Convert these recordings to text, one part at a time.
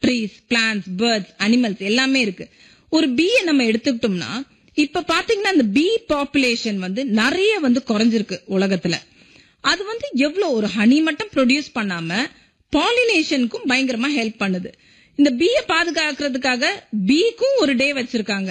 trees plans birds animals எல்லாமே இருக்கு ஒரு பீயை நம்ம எடுத்துக்கிட்டோம்னா இப்ப பாத்தீங்கன்னா இந்த பீ பாப்புலேஷன் வந்து நிறைய வந்து குறைஞ்சிருக்கு உலகத்துல அது வந்து எவ்வளவு ஒரு ஹனி மட்டும் ப்ரொடியூஸ் பண்ணாம பாலினேஷனுக்கும் பயங்கரமா ஹெல்ப் பண்ணுது இந்த பீயை பாதுகாக்கிறதுக்காக பீக்கும் ஒரு டே வச்சிருக்காங்க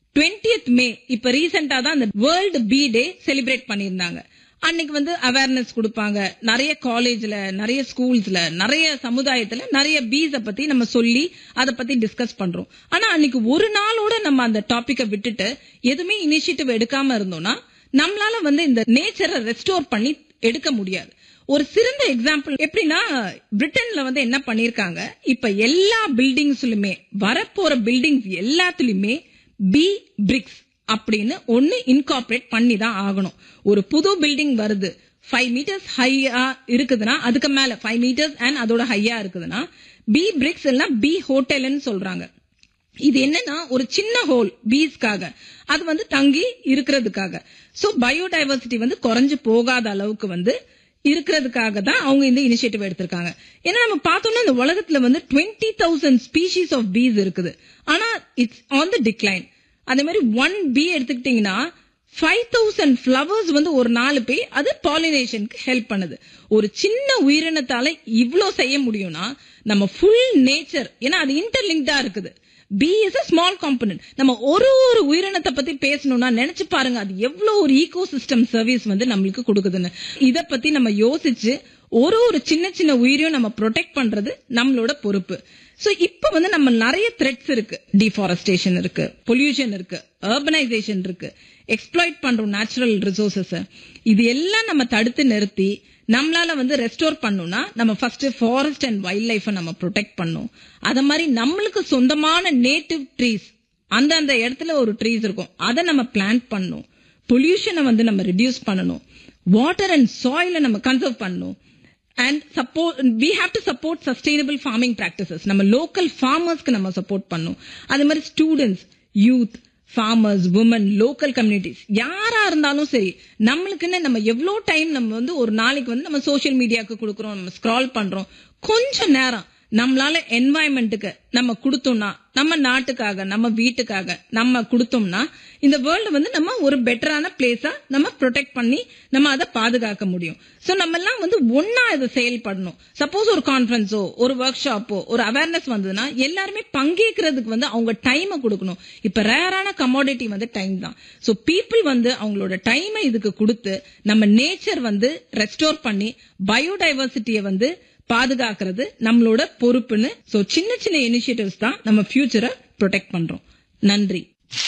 20th மே இப்ப ரீசெண்டா தான் அந்த வேர்ல்டு பீ டே செலிப்ரேட் பண்ணியிருந்தாங்க அன்னைக்கு வந்து அவேர்னஸ் கொடுப்பாங்க நிறைய காலேஜ்ல நிறைய ஸ்கூல்ஸ்ல நிறைய சமுதாயத்துல நிறைய பீஸ பத்தி நம்ம சொல்லி அத பத்தி டிஸ்கஸ் பண்றோம் ஆனா அன்னைக்கு ஒரு நாளோட நம்ம அந்த டாபிக்க விட்டுட்டு எதுவுமே இனிஷியேட்டிவ் எடுக்காம இருந்தோம்னா நம்மளால வந்து இந்த நேச்சரை ரெஸ்டோர் பண்ணி எடுக்க முடியாது ஒரு சிறந்த எக்ஸாம்பிள் எப்படின்னா பிரிட்டன்ல வந்து என்ன பண்ணிருக்காங்க இப்ப எல்லா பில்டிங்ஸ்லுமே வரப்போற பில்டிங்ஸ் எல்லாத்துலயுமே பி பிரிக்ஸ் அப்படின்னு ஒன்னு இன்கார்பரேட் பண்ணி தான் ஆகணும் ஒரு புது பில்டிங் வருது ஃபைவ் மீட்டர்ஸ் ஹையா இருக்குதுன்னா அதுக்கு மேல ஃபைவ் மீட்டர்ஸ் அண்ட் அதோட ஹையா இருக்குதுன்னா பி பிரிக்ஸ் இல்லைன்னா பி ஹோட்டல்னு சொல்றாங்க இது என்னன்னா ஒரு சின்ன ஹோல் பீஸ்க்காக அது வந்து தங்கி இருக்கிறதுக்காக சோ பயோடைவர்சிட்டி வந்து குறைஞ்சு போகாத அளவுக்கு வந்து இருக்கிறதுக்காக தான் அவங்க இந்த இனிஷியேட்டிவ் எடுத்திருக்காங்க ஏன்னா நம்ம பார்த்தோம்னா இந்த உலகத்துல வந்து twenty thousand species of bees இருக்குது ஆனா இட்ஸ் ஆன் த டிக்ளைன் அதே மாதிரி ஒன் பீ எடுத்துக்கிட்டீங்கன்னா ஃபைவ் தௌசண்ட் ஃபிளவர்ஸ் வந்து ஒரு நாலு போய் அது பாலினேஷனுக்கு ஹெல்ப் பண்ணுது ஒரு சின்ன உயிரினத்தால இவ்ளோ செய்ய முடியும்னா நம்ம ஃபுல் நேச்சர் ஏன்னா அது இன்டர்லிங்க்டா இருக்குது bee is a small component நம்ம ஒரு ஒரு உயிரினத்தை பத்தி பேசணும்னா நினைச்சு பாருங்க அது எவ்வளவு ஒரு ஈகோ சிஸ்டம் சர்வீஸ் வந்து நம்மளுக்கு கொடுக்குதுன்னு இத பத்தி நம்ம யோசிச்சு ஒரு ஒரு சின்ன சின்ன உயிரையும் நம்ம ப்ரொடெக்ட் பண்றது நம்மளோட பொறுப்பு சோ இப்ப வந்து நம்ம நிறைய த்ரெட்ஸ் இருக்கு டிஃபாரஸ்டேஷன் இருக்கு பொல்யூஷன் இருக்கு அர்பனைசேஷன் இருக்கு எக்ஸ்ப்ளாய்ட் பண்றோம் நேச்சுரல் ரிசோர்சஸ் இது எல்லாம் நம்ம தடுத்து நிறுத்தி நம்மளால வந்து ரெஸ்டோர் பண்ணணும்னா நம்ம first forest and wild life protect பண்ணும் அத மாதிரி நம்மளுக்கு சொந்தமான நேட்டிவ் ட்ரீஸ் அந்த அந்த இடத்துல ஒரு ட்ரீஸ் இருக்கும் அதை நம்ம பிளான்ட் பண்ணணும் பொல்யூஷனை வந்து நம்ம ரெடியூஸ் பண்ணணும் வாட்டர் அண்ட் சாயில நம்ம கன்சர்வ் பண்ணணும் and support we have to support sustainable farming practices நம்ம லோக்கல் ஃபார்மர்ஸ்க்கு நம்ம சப்போர்ட் பண்ணணும் அதே மாதிரி students youth farmers women local communities யாரா இருந்தாலும் சரி நம்மளுக்குன்னு நம்ம எவ்வளோ டைம் நம்ம வந்து ஒரு நாளைக்கு வந்து நம்ம சோஷியல் மீடியாவுக்கு கொடுக்குறோம் நம்ம ஸ்க்ரால் பண்றோம் கொஞ்ச நேரம் நம்மளால என்வாயன்மெண்ட்டுக்கு நம்ம கொடுத்தோம்னா நம்ம நாட்டுக்காக நம்ம வீட்டுக்காக நம்ம கொடுத்தோம்னா இந்த வேர்ல்டு வந்து நம்ம ஒரு பெட்டரான பிளேஸா நம்ம ப்ரொடெக்ட் பண்ணி நம்ம அதை பாதுகாக்க முடியும் சோ நம்ம எல்லாம் வந்து ஒன்னா இதை செயல்படணும் சப்போஸ் ஒரு கான்ஃபரன்ஸோ ஒரு ஒர்க் ஷாப்போ ஒரு அவேர்னஸ் வந்ததுன்னா எல்லாருமே பங்கேற்கிறதுக்கு வந்து அவங்க டைமை கொடுக்கணும் இப்ப ரேரான கமாடிட்டி வந்து டைம் தான் சோ பீப்புள் வந்து அவங்களோட டைமை இதுக்கு கொடுத்து நம்ம நேச்சர் வந்து ரெஸ்டோர் பண்ணி பயோடைவர்சிட்டியை வந்து பாதுகாக்கிறது நம்மளோட பொறுப்புன்னு சோ சின்ன சின்ன இனிஷியேட்டிவ்ஸ் தான் நம்ம ஃபியூச்சரை ப்ரொடெக்ட் பண்றோம் நன்றி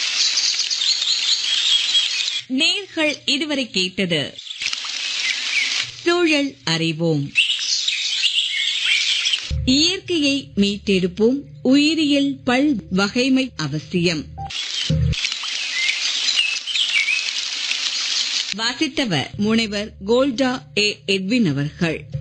நேர்கள் இதுவரை கேட்டது சூழல் அறிவோம் இயற்கையை மீட்டெடுப்போம் உயிரியல் பல் வகைமை அவசியம் வாசித்தவர் முனைவர் கோல்டா ஏ எட்வின் அவர்கள்